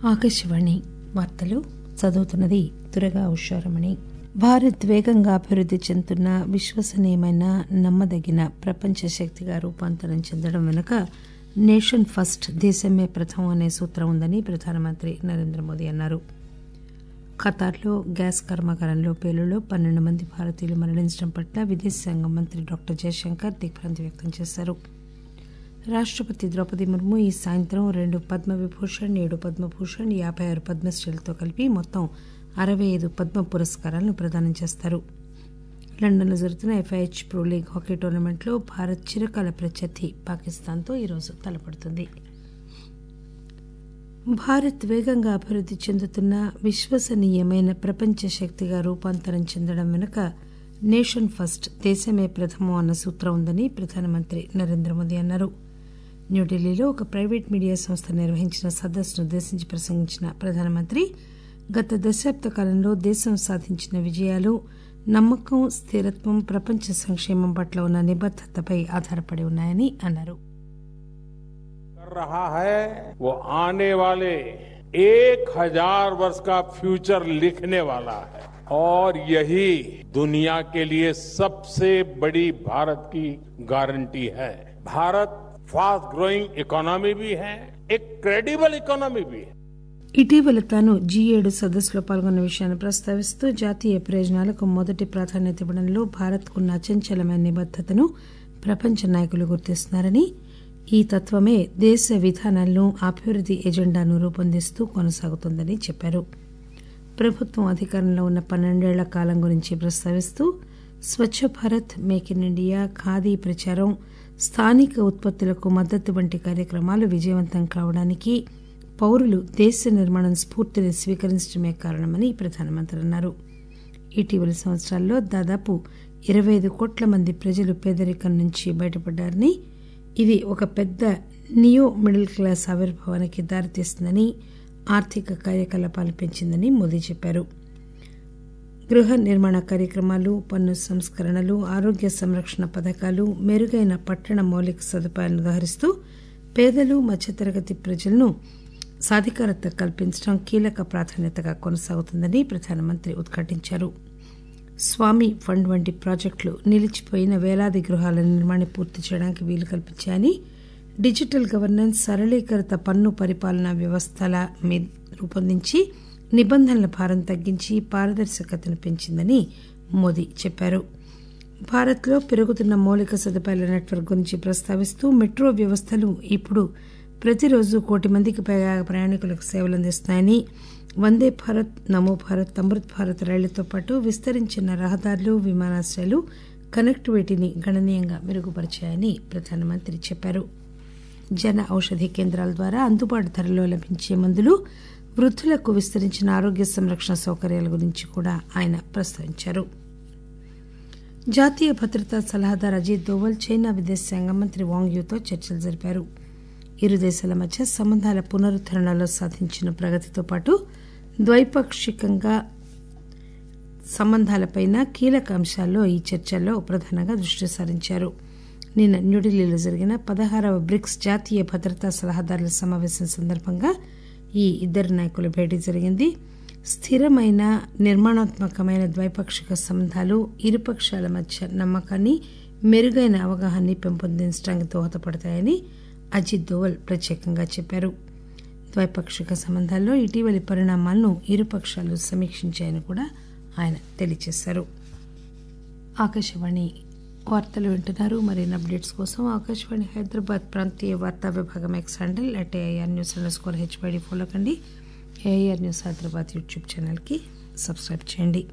ఆకాశవాణి వార్తలు చదువుతున్నది దురగా ఉషారమణి భారత్ వేగంగా అభివృద్ది చెందుతున్న విశ్వసనీయమైన నమ్మదగిన ప్రపంచ శక్తిగా రూపాంతరం చెందడం వెనుక నేషన్ ఫస్ట్ దేశమే ప్రథమం అనే సూత్రం ఉందని ప్రధానమంత్రి నరేంద్ర మోదీ అన్నారు ఖతార్లో గ్యాస్ కర్మాగారంలో పేలుళ్లో పన్నెండు మంది భారతీయులు మరణించడం పట్ల విదేశాంగ మంత్రి డాక్టర్ జయశంకర్ దిగ్భ్రాంతి వ్యక్తం చేశారు రాష్టపతి ద్రౌపది ముర్ము ఈ సాయంత్రం రెండు పద్మవిభూషణ్ ఏడు పద్మభూషణ్ యాబై ఆరు పద్మశ్రీలతో కలిపి మొత్తం అరవై ఐదు పద్మ పురస్కారాలను ప్రదానం చేస్తారు లండన్లో జరుగుతున్న ఎఫ్ఐహెచ్ ప్రో లీగ్ హాకీ టోర్నమెంట్లో భారత్ చిరకాల ప్రత్యర్థి పాకిస్తాన్తో ఈరోజు తలపడుతుంది భారత్ వేగంగా అభివృద్ది చెందుతున్న విశ్వసనీయమైన ప్రపంచ శక్తిగా రూపాంతరం చెందడం వెనుక నేషన్ ఫస్ట్ దేశమే ప్రథమం అన్న సూత్రం ఉందని ప్రధానమంత్రి నరేంద్ర మోదీ అన్నారు న్యూఢిల్లీలో ఒక ప్రైవేట్ మీడియా సంస్థ నిర్వహించిన సదస్సును ఉద్దేశించి ప్రసంగించిన ప్రధానమంత్రి గత దశాబ్ద కాలంలో దేశం సాధించిన విజయాలు నమ్మకం స్థిరత్వం ప్రపంచ సంక్షేమం పట్ల ఉన్న నిబద్దతపై ఆధారపడి ఉన్నాయని అన్నారు कर रहा है वो आने वाले एक हजार वर्ष का फ्यूचर लिखने वाला है और यही दुनिया के लिए सबसे बड़ी भारत की गारंटी है भारत फास्ट ग्रोइंग इकोनॉमी भी है एक क्रेडिबल इकोनॉमी भी है ఇటీవల తాను జీ ఏడు సదస్సులో పాల్గొన్న విషయాన్ని ప్రస్తావిస్తూ జాతీయ ప్రయోజనాలకు మొదటి ప్రాధాన్యత ఇవ్వడంలో భారత్కున్న అచంచలమైన నిబద్దతను ప్రపంచ నాయకులు గుర్తిస్తున్నారని ఈ తత్వమే దేశ విధానాలను అభివృద్ది ఎజెండాను రూపొందిస్తూ కొనసాగుతోందని చెప్పారు ప్రభుత్వం అధికారంలో ఉన్న పన్నెండేళ్ల కాలం గురించి ప్రస్తావిస్తూ Swachh Bharat make in India Khadi ప్రచారం స్థానిక ఉత్పత్తులకు మద్దతు వంటి కార్యక్రమాలు విజయవంతం కావడానికి పౌరులు దేశ నిర్మాణం స్ఫూర్తిని స్వీకరించడమే కారణమని ప్రధానమంత్రి అన్నారు ఇటీవలి సంవత్సరాల్లో దాదాపు ఇరవై ఐదు కోట్ల మంది ప్రజలు పేదరికం నుంచి బయటపడ్డారని ఇది ఒక పెద్ద నియో మిడిల్ క్లాస్ ఆవిర్భావానికి దారితీస్తుందని ఆర్థిక కార్యకలాపాలు పెంచిందని మోదీ చెప్పారు గృహ నిర్మాణ కార్యక్రమాలు పన్ను సంస్కరణలు ఆరోగ్య సంరక్షణ పథకాలు మెరుగైన పట్టణ మౌలిక సదుపాయాలను ఉదహరిస్తూ పేదలు మధ్యతరగతి ప్రజలను సాధికారత కల్పించడం కీలక ప్రాధాన్యతగా కొనసాగుతుందని ప్రధానమంత్రి ఉద్ఘాటించారు స్వామి ఫండ్ వంటి ప్రాజెక్టులు నిలిచిపోయిన వేలాది గృహాల నిర్మాణం పూర్తి చేయడానికి వీలు కల్పించాయని డిజిటల్ గవర్నెన్స్ సరళీకృత పన్ను పరిపాలన వ్యవస్థల మీద రూపొందించి నిబంధనల భారం తగ్గించి పారదర్శకతను పెంచిందని మోదీ చెప్పారు భారత్లో పెరుగుతున్న మౌలిక సదుపాయాల నెట్వర్క్ గురించి ప్రస్తావిస్తూ మెట్రో వ్యవస్థలు ఇప్పుడు ప్రతిరోజు కోటి మందికి పైగా ప్రయాణికులకు సేవలు అందిస్తున్నాయని వందే భారత్ నమో భారత్ అమృత్ భారత్ రైళ్లతో పాటు విస్తరించిన రహదారులు విమానాశ్రయాలు కనెక్టివిటీని గణనీయంగా మెరుగుపరిచాయని ప్రధానమంత్రి చెప్పారు జన ఔషధి కేంద్రాల ద్వారా అందుబాటు ధరలో లభించే మందులు వృద్ధులకు విస్తరించిన ఆరోగ్య సంరక్షణ సౌకర్యాల గురించి కూడా ఆయన ప్రస్తావించారు జాతీయ భద్రతా సలహాదారు అజిత్ దోవల్ చైనా విదేశాంగ మంత్రి వాంగ్ యూతో చర్చలు జరిపారు ఇరు దేశాల మధ్య సంబంధాల పునరుద్దరణలో సాధించిన ప్రగతితో పాటు ద్వైపాక్షికంగా సంబంధాలపైన కీలక అంశాల్లో ఈ చర్చల్లో ప్రధానంగా దృష్టి సారించారు నిన్న న్యూఢిల్లీలో జరిగిన పదహారవ బ్రిక్స్ జాతీయ భద్రతా సలహాదారుల సమావేశం సందర్భంగా ఈ ఇద్దరు నాయకుల భేటీ జరిగింది స్థిరమైన నిర్మాణాత్మకమైన ద్వైపాక్షిక సంబంధాలు ఇరుపక్షాల మధ్య నమ్మకాన్ని మెరుగైన అవగాహనని పెంపొందించడానికి దోహదపడతాయని అజిత్ దోవల్ ప్రత్యేకంగా చెప్పారు ద్వైపాక్షిక సంబంధాల్లో ఇటీవలి పరిణామాలను ఇరుపక్షాలు సమీక్షించాయని కూడా ఆయన తెలియజేశారు ఆకాశవాణి వార్తలు వింటున్నారు మరిన్ని అప్డేట్స్ కోసం ఆకాశవాణి హైదరాబాద్ ప్రాంతీయ వార్తా విభాగం X handle at AIR news underscore HYD follow కండి ఏఐఆర్ న్యూస్ హైదరాబాద్ యూట్యూబ్ ఛానల్కి సబ్స్క్రైబ్ చేయండి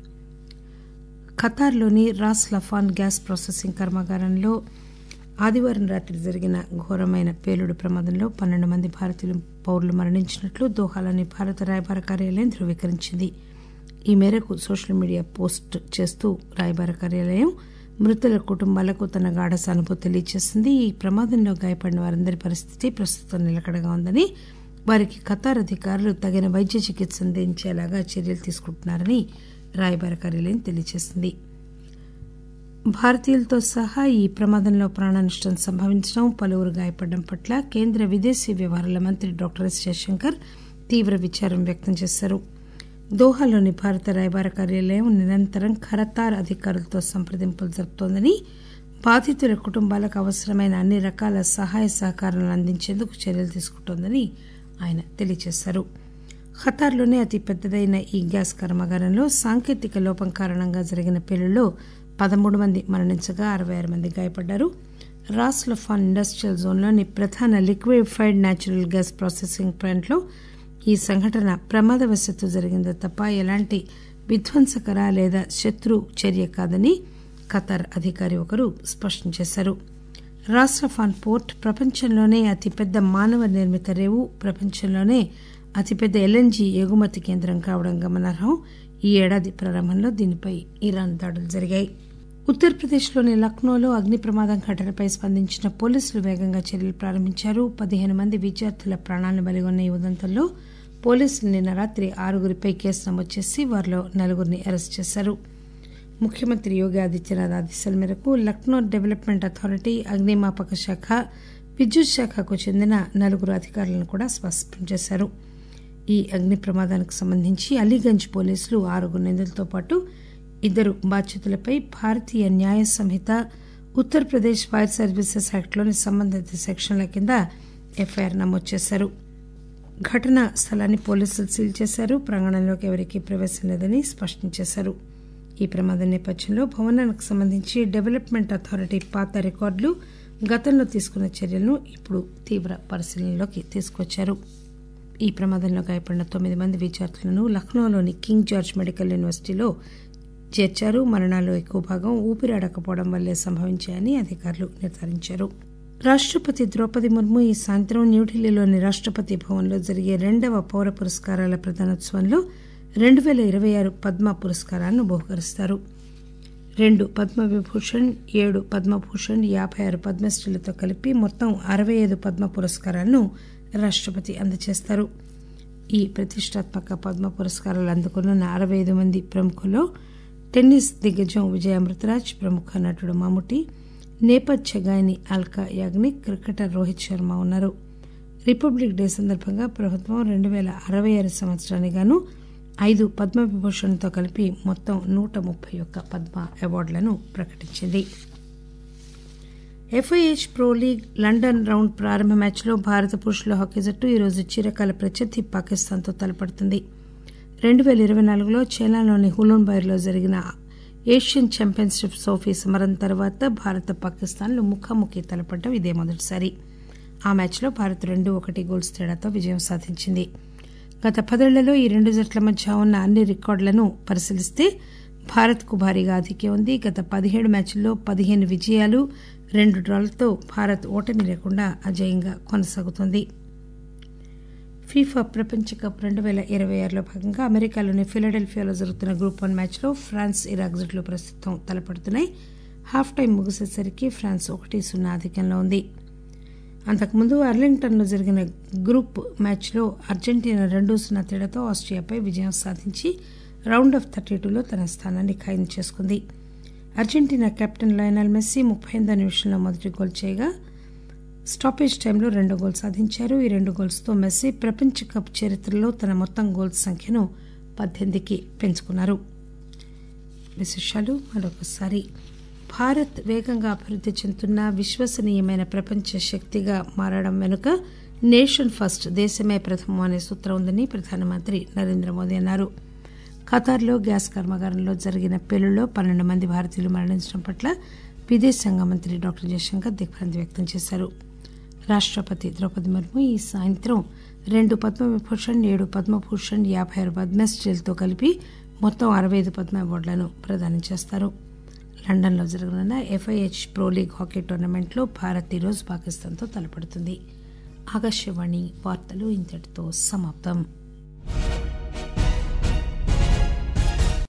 ఖతార్లోని రాస్ లఫాన్ గ్యాస్ ప్రాసెసింగ్ కర్మాగారంలో ఆదివారం రాత్రి జరిగిన ఘోరమైన పేలుడు ప్రమాదంలో పన్నెండు మంది భారతీయులు పౌరులు మరణించినట్లు దోహాలోని భారత రాయబార కార్యాలయం ధృవీకరించింది ఈ మేరకు సోషల్ మీడియా పోస్ట్ చేస్తూ రాయబార కార్యాలయం మృతుల కుటుంబాలకు తన గాఢ సానుభూతి తెలియజేసింది ఈ ప్రమాదంలో గాయపడిన వారందరి పరిస్థితి ప్రస్తుతం నిలకడగా ఉందని వారికి ఖతార్ అధికారులు తగిన వైద్య చికిత్స అందించేలాగా చర్యలు తీసుకుంటున్నారని రాయబార కార్యాలయం తెలియజేసింది భారతీయులతో సహా ఈ ప్రమాదంలో ప్రాణనష్టం సంభవించడం పలువురు గాయపడడం పట్ల కేంద్ర విదేశీ వ్యవహారాల మంత్రి డాక్టర్ ఎస్ జయశంకర్ తీవ్ర విచారం వ్యక్తం చేశారు దోహాలోని భారత రాయబార కార్యాలయం నిరంతరం ఖరతార్ అధికారులతో సంప్రదింపులు జరుపుతోందని బాధితుల కుటుంబాలకు అవసరమైన అన్ని రకాల సహాయ సహకారాలను అందించేందుకు చర్యలు తీసుకుంటోందని ఆయన తెలియజేశారు ఖతార్లోనే అతి పెద్దదైన ఈ గ్యాస్ కర్మాగారంలో సాంకేతిక లోపం కారణంగా జరిగిన పేలుళ్లో పదమూడు మంది మరణించగా అరవై ఆరు మంది గాయపడ్డారు రాస్ లఫాన్ ఇండస్ట్రియల్ జోన్లోని ప్రధాన లిక్విఫైడ్ న్యాచురల్ గ్యాస్ ప్రాసెసింగ్ ప్లాంట్లో ఈ సంఘటన ప్రమాదవశాత్తు జరిగిందే తప్ప ఎలాంటి విధ్వంసకర లేదా శత్రు చర్య కాదని ఖతార్ అధికారి ఒకరు స్పష్టం చేశారు రాస్రఫాన్ పోర్ట్ ప్రపంచంలోనే అతిపెద్ద మానవ నిర్మిత రేవు ప్రపంచంలోనే అతిపెద్ద ఎల్ఎన్జీ ఎగుమతి కేంద్రం కావడం గమనార్హం ఈ ఏడాది ప్రారంభంలో దీనిపై ఇరాన్ దాడులు జరిగాయి ఉత్తరప్రదేశ్లోని లక్నోలో అగ్ని ప్రమాదం ఘటనపై స్పందించిన పోలీసులు వేగంగా చర్యలు ప్రారంభించారు పదిహేను మంది విద్యార్థుల ప్రాణాలను బలిగొన్న ఈ ఉదంతంలో పోలీసులు నిన్న రాత్రి ఆరుగురిపై కేసు నమోదు చేసి వారిలో నలుగురిని అరెస్ట్ చేశారు ముఖ్యమంత్రి యోగి ఆదిత్యనాథ్ ఆదేశాల మేరకు లక్నో డెవలప్మెంట్ అథారిటీ అగ్నిమాపక శాఖ విద్యుత్ శాఖకు చెందిన నలుగురు అధికారులను కూడా సస్పెండ్ చేశారు ఈ అగ్ని ప్రమాదానికి సంబంధించి అలీగంజ్ పోలీసులు ఆరుగురు నిందితులతో పాటు ఇద్దరు బాధ్యుతులపై భారతీయ న్యాయ సంహిత ఉత్తరప్రదేశ్ ఫైర్ సర్వీసెస్ యాక్ట్లోని సంబంధిత సెక్షన్ల కింద ఎఫ్ఐఆర్ నమోదు చేశారు ఘటనా స్థలాన్ని పోలీసులు సీల్ చేశారు ప్రాంగణంలోకి ఎవరికీ ప్రవేశం లేదని స్పష్టం చేశారు ఈ ప్రమాదం నేపథ్యంలో భవనానికి సంబంధించి డెవలప్మెంట్ అథారిటీ పాత రికార్డులు గతంలో తీసుకున్న చర్యలను ఇప్పుడు తీవ్ర పరిశీలనలోకి తీసుకొచ్చారు ఈ ప్రమాదంలో గాయపడిన తొమ్మిది మంది విద్యార్థులను లక్నోలోని కింగ్ జార్జ్ మెడికల్ యూనివర్సిటీలో చేర్చారు మరణాల్లో ఎక్కువ భాగం ఊపిరాడకపోవడం వల్లే సంభవించాయని అధికారులు నిర్ధారించారు రాష్టపతి ద్రౌపది ముర్ము ఈ సాయంత్రం న్యూఢిల్లీలోని రాష్టపతి భవన్లో జరిగే రెండవ పౌర పురస్కారాల ప్రదానోత్సవంలో రెండు పేల ఇరవై ఆరు పద్మ పురస్కారాలను బహుకరిస్తారు రెండు పద్మవిభూషణ్ ఏడు పద్మభూషణ్ యాభై ఆరు పద్మశ్రీలతో కలిపి మొత్తం అరవై ఐదు పద్మ పురస్కారాలను రాష్టపతి అందజేస్తారు ఈ ప్రతిష్టాత్మక పద్మ పురస్కారాలు అందుకున్న అరవై ఐదు మంది ప్రముఖుల్లో టెన్నిస్ దిగ్గజం విజయ అమృతరాజ్ ప్రముఖ నటుడు మమ్ముటి నేపథ్య గాయని అల్కా యాగ్నిక్ క్రికెటర్ రోహిత్ శర్మ ఉన్నారు రిపబ్లిక్ డే సందర్భంగా ప్రభుత్వం రెండు పేల అరవై ఆరు సంవత్సరానికి గాను ఐదు పద్మవిభూషణ్తో కలిపి మొత్తం నూట ముప్పై ఒక్క పద్మ అవార్డులను ప్రకటించింది FIH Pro League London round ప్రారంభ మ్యాచ్లో భారత పురుషుల హాకీ జట్టు ఈరోజు చిరకాల ప్రత్యర్థి పాకిస్తాన్తో తలపడుతుంది రెండు పేల ఇరవై నాలుగులో చైనాలోని హులూన్బైర్లో జరిగిన ఏషియన్ ఛాంపియన్షిప్ ట్రోఫీ సమరం తర్వాత భారత పాకిస్తాన్లు ముఖాముఖి తలపడడం ఇదే మొదటిసారి ఆ మ్యాచ్లో భారత్ రెండు ఒకటి గోల్స్ తేడాతో విజయం సాధించింది గత పదేళ్లలో ఈ రెండు జట్ల మధ్య ఉన్న అన్ని రికార్డులను పరిశీలిస్తే భారత్కు భారీగా ఆధిక్యం ఉంది గత పదిహేడు మ్యాచ్ల్లో పదిహేను విజయాలు రెండు డ్రాలతో భారత్ ఓటమి లేకుండా అజేయంగా కొనసాగుతోంది ఫీఫా ప్రపంచ కప్ రెండు పేల ఇరవై ఆరులో భాగంగా అమెరికాలోని ఫిలడెల్ఫియాలో జరుగుతున్న గ్రూప్ వన్ మ్యాచ్లో ఫ్రాన్స్ ఇరాక్ జట్లు ప్రస్తుతం తలపడుతున్నాయి హాఫ్ టైం ముగిసేసరికి ఫ్రాన్స్ ఒకటి సున్నా ఆధిక్యంలో ఉంది అంతకుముందు అర్లింగ్టన్లో జరిగిన గ్రూప్ మ్యాచ్లో అర్జెంటీనా రెండు సున్నా తేడాతో ఆస్ట్రియాపై విజయం సాధించి రౌండ్ ఆఫ్ థర్టీ టూలో తన స్థానాన్ని ఖాయం చేసుకుంది అర్జెంటీనా కెప్టెన్ లయనల్ మెస్సీ ముప్పై ఎనిమిదో నిమిషంలో మొదటి గోల్ చేయగా స్టాపేజ్ టైంలో రెండో గోల్ సాధించారు ఈ రెండు గోల్స్తో మెస్సీ ప్రపంచ కప్ చరిత్రలో తన మొత్తం గోల్స్ సంఖ్యను పద్దెనిమిదికి పెంచుకున్నారు విశేషాలు మరొకసారి భారత్ వేగంగా అభివృద్ధి చెందుతున్న విశ్వసనీయమైన ప్రపంచ శక్తిగా మారడం వెనుక నేషన్ ఫస్ట్ దేశమే ప్రథమం అనే సూత్రం ఉందని ప్రధానమంత్రి నరేంద్ర మోదీ అన్నారు ఖతార్లో గ్యాస్ కర్మాగారంలో జరిగిన పేలుళ్లో పన్నెండు మంది భారతీయులు మరణించడం పట్ల విదేశాంగ మంత్రి డాక్టర్ జయశంకర్ దిగ్భ్రాంతి వ్యక్తం చేశారు రాష్టపతి ద్రౌపది ముర్ము ఈ సాయంత్రం రెండు పద్మవిభూషణ్ ఏడు పద్మభూషణ్ యాభై ఆరు పద్మశ్రీలతో కలిపి మొత్తం అరవై ఐదు పద్మ అవార్డులను ప్రదానం చేస్తారు లండన్లో జరగనున్న ఎఫ్ఐహెచ్ ప్రో లీగ్ హాకీ టోర్నమెంట్లో భారత్ ఈరోజు పాకిస్తాన్తో తలపడుతుంది ఆకాశవాణి వార్తలు ఇంతటితో సమాప్తం